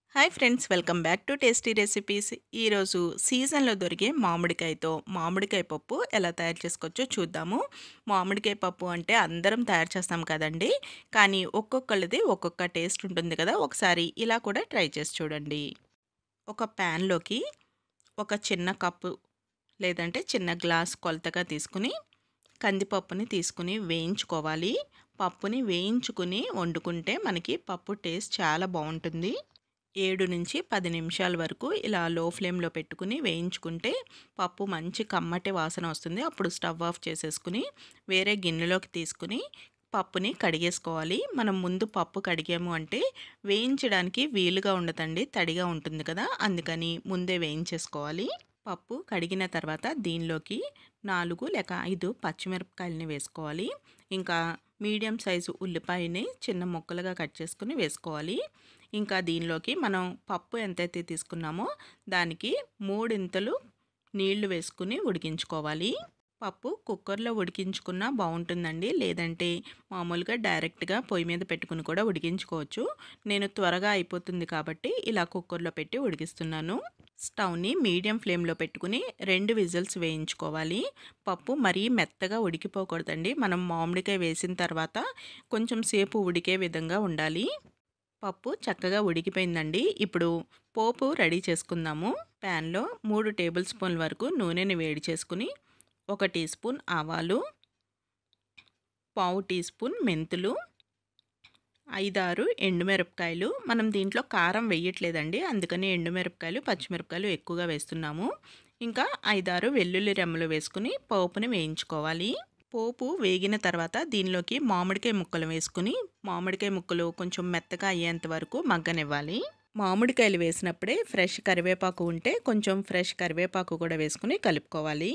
hi friends welcome back to tasty recipes ఈరోజు సీజన్లో దొరికే మామిడికాయతో మామిడికాయ పప్పు ఎలా తయారు చేసుకోవచ్చో చూద్దాము మామిడికాయ పప్పు అంటే అందరం తయారు చేస్తాం కదండి కానీ ఒక్కొక్కళ్ళది ఒక్కొక్క టేస్ట్ ఉంటుంది కదా ఒకసారి ఇలా కూడా ట్రై చేసి చూడండి ఒక ప్యాన్లోకి ఒక చిన్న కప్పు లేదంటే చిన్న గ్లాస్ కొలతగా తీసుకుని కందిపప్పుని తీసుకుని వేయించుకోవాలి పప్పుని వేయించుకుని వండుకుంటే మనకి పప్పు టేస్ట్ చాలా బాగుంటుంది ఏడు నుంచి పది నిమిషాల వరకు ఇలా లో ఫ్లేమ్లో పెట్టుకుని వేయించుకుంటే పప్పు మంచి కమ్మటి వాసన వస్తుంది అప్పుడు స్టవ్ ఆఫ్ చేసేసుకుని వేరే గిన్నెలోకి తీసుకుని పప్పుని కడిగేసుకోవాలి మనం ముందు పప్పు కడిగాము అంటే వేయించడానికి వీలుగా ఉండదండి తడిగా ఉంటుంది కదా అందుకని ముందే వేయించేసుకోవాలి పప్పు కడిగిన తర్వాత దీనిలోకి నాలుగు లేక ఐదు పచ్చిమిరపకాయలని వేసుకోవాలి ఇంకా మీడియం సైజు ఉల్లిపాయని చిన్న ముక్కలుగా కట్ చేసుకుని వేసుకోవాలి ఇంకా దీనిలోకి మనం పప్పు ఎంతైతే తీసుకున్నామో దానికి మూడింతలు నీళ్లు వేసుకుని ఉడికించుకోవాలి పప్పు కుక్కర్లో ఉడికించుకున్నా బాగుంటుందండి లేదంటే మామూలుగా డైరెక్ట్గా పొయ్యి మీద పెట్టుకుని కూడా ఉడికించుకోవచ్చు నేను త్వరగా అయిపోతుంది కాబట్టి ఇలా కుక్కర్లో పెట్టి ఉడికిస్తున్నాను స్టవ్ని మీడియం ఫ్లేమ్లో పెట్టుకుని రెండు విజిల్స్ వేయించుకోవాలి పప్పు మరీ మెత్తగా ఉడికిపోకూడదండి మనం మామిడికాయ వేసిన తర్వాత కొంచెం సేపు ఉడికే విధంగా ఉండాలి పప్పు చక్కగా ఉడికిపోయిందండి ఇప్పుడు పోపు రెడీ చేసుకుందాము ప్యాన్లో మూడు టేబుల్ స్పూన్ల వరకు నూనెని వేడి చేసుకుని ఒక టీ స్పూన్ ఆవాలు పావు టీ స్పూన్ మెంతులు ఐదారు ఎండుమిరపకాయలు మనం దీంట్లో కారం వేయట్లేదండి అందుకని ఎండుమిరపకాయలు పచ్చిమిరపకాయలు ఎక్కువగా వేస్తున్నాము ఇంకా ఐదారు వెల్లుల్లి రెమ్మలు వేసుకుని పోపుని వేయించుకోవాలి పోపు వేగిన తర్వాత దీనిలోకి మామిడికాయ ముక్కలు వేసుకుని మామిడికాయ ముక్కలు కొంచెం మెత్తగా అయ్యేంత వరకు మగ్గనివ్వాలి మామిడికాయలు వేసినప్పుడే ఫ్రెష్ కరివేపాకు ఉంటే కొంచెం ఫ్రెష్ కరివేపాకు కూడా వేసుకుని కలుపుకోవాలి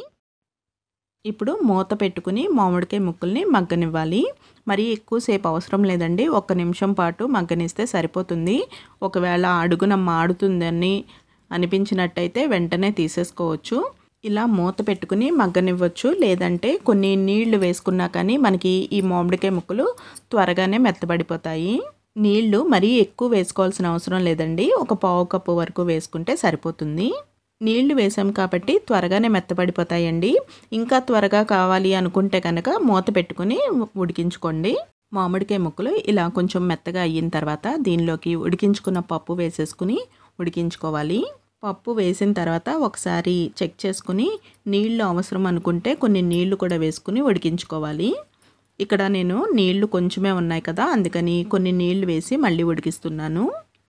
ఇప్పుడు మూత పెట్టుకుని మామిడికాయ ముక్కల్ని మగ్గనివ్వాలి మరీ ఎక్కువసేపు అవసరం లేదండి ఒక్క నిమిషం పాటు మగ్గనిస్తే సరిపోతుంది ఒకవేళ అడుగున మాడుతుందని అనిపించినట్టయితే వెంటనే తీసేసుకోవచ్చు ఇలా మూత పెట్టుకుని మగ్గనివ్వచ్చు లేదంటే కొన్ని నీళ్లు వేసుకున్నా కానీ మనకి ఈ మామిడికాయ ముక్కలు త్వరగానే మెత్తబడిపోతాయి నీళ్లు మరీ ఎక్కువ వేసుకోవాల్సిన అవసరం లేదండి ఒక పావు కప్పు వరకు వేసుకుంటే సరిపోతుంది నీళ్లు వేసాం కాబట్టి త్వరగానే మెత్తబడిపోతాయండి ఇంకా త్వరగా కావాలి అనుకుంటే కనుక మూత పెట్టుకుని ఉడికించుకోండి మామిడికాయ ముక్కలు ఇలా కొంచెం మెత్తగా అయిన తర్వాత దీనిలోకి ఉడికించుకున్న పప్పు వేసేసుకుని ఉడికించుకోవాలి పప్పు వేసిన తర్వాత ఒకసారి చెక్ చేసుకుని నీళ్లు అవసరం అనుకుంటే కొన్ని నీళ్లు కూడా వేసుకుని ఉడికించుకోవాలి ఇక్కడ నేను నీళ్లు కొంచెమే ఉన్నాయి కదా అందుకని కొన్ని నీళ్లు వేసి మళ్ళీ ఉడికిస్తున్నాను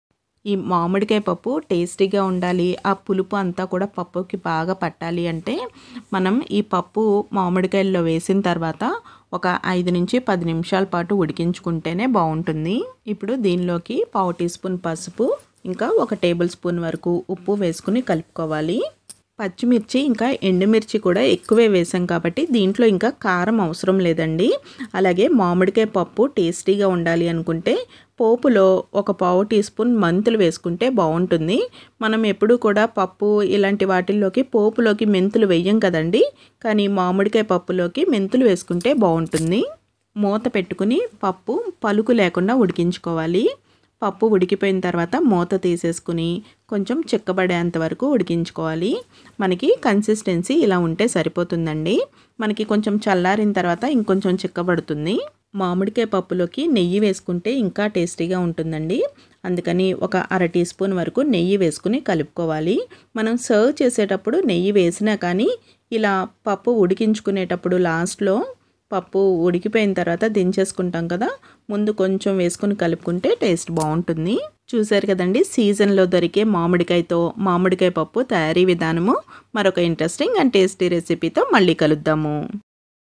ఈ మామిడికాయ పప్పు టేస్టీగా ఉండాలి ఆ పులుపు అంతా కూడా పప్పుకి బాగా పట్టాలి అంటే మనం ఈ పప్పు మామిడికాయల్లో వేసిన తర్వాత ఒక ఐదు నుంచి పది నిమిషాల పాటు ఉడికించుకుంటేనే బాగుంటుంది ఇప్పుడు దీనిలోకి పావు టీ స్పూన్ పసుపు ఇంకా ఒక టేబుల్ స్పూన్ వరకు ఉప్పు వేసుకుని కలుపుకోవాలి పచ్చిమిర్చి ఇంకా ఎండుమిర్చి కూడా ఎక్కువే వేసాం కాబట్టి దీంట్లో ఇంకా కారం అవసరం లేదండి అలాగే మామిడికాయ పప్పు టేస్టీగా ఉండాలి అనుకుంటే పోపులో ఒక పావు టీ స్పూన్ మెంతులు వేసుకుంటే బాగుంటుంది మనం ఎప్పుడు కూడా పప్పు ఇలాంటి వాటిల్లోకి పోపులోకి మెంతులు వేయం కదండి కానీ మామిడికాయ పప్పులోకి మెంతులు వేసుకుంటే బాగుంటుంది మూత పెట్టుకుని పప్పు పలుకు లేకుండా ఉడికించుకోవాలి పప్పు ఉడికిపోయిన తర్వాత మూత తీసేసుకుని కొంచెం చిక్కబడేంత వరకు ఉడికించుకోవాలి మనకి కన్సిస్టెన్సీ ఇలా ఉంటే సరిపోతుందండి మనకి కొంచెం చల్లారిన తర్వాత ఇంకొంచెం చిక్కబడుతుంది మామిడికాయ పప్పులోకి నెయ్యి వేసుకుంటే ఇంకా టేస్టీగా ఉంటుందండి అందుకని ఒక అర టీ స్పూన్ వరకు నెయ్యి వేసుకుని కలుపుకోవాలి మనం సర్వ్ చేసేటప్పుడు నెయ్యి వేసినా కానీ ఇలా పప్పు ఉడికించుకునేటప్పుడు లాస్ట్లో పప్పు ఉడికిపోయిన తర్వాత దించేసుకుంటాం కదా ముందు కొంచెం వేసుకుని కలుపుకుంటే టేస్ట్ బాగుంటుంది చూసారు కదండి సీజన్లో దొరికే మామిడికాయతో మామిడికాయ పప్పు తయారీ విధానము మరొక ఇంట్రెస్టింగ్ అండ్ టేస్టీ రెసిపీతో మళ్ళీ కలుద్దాము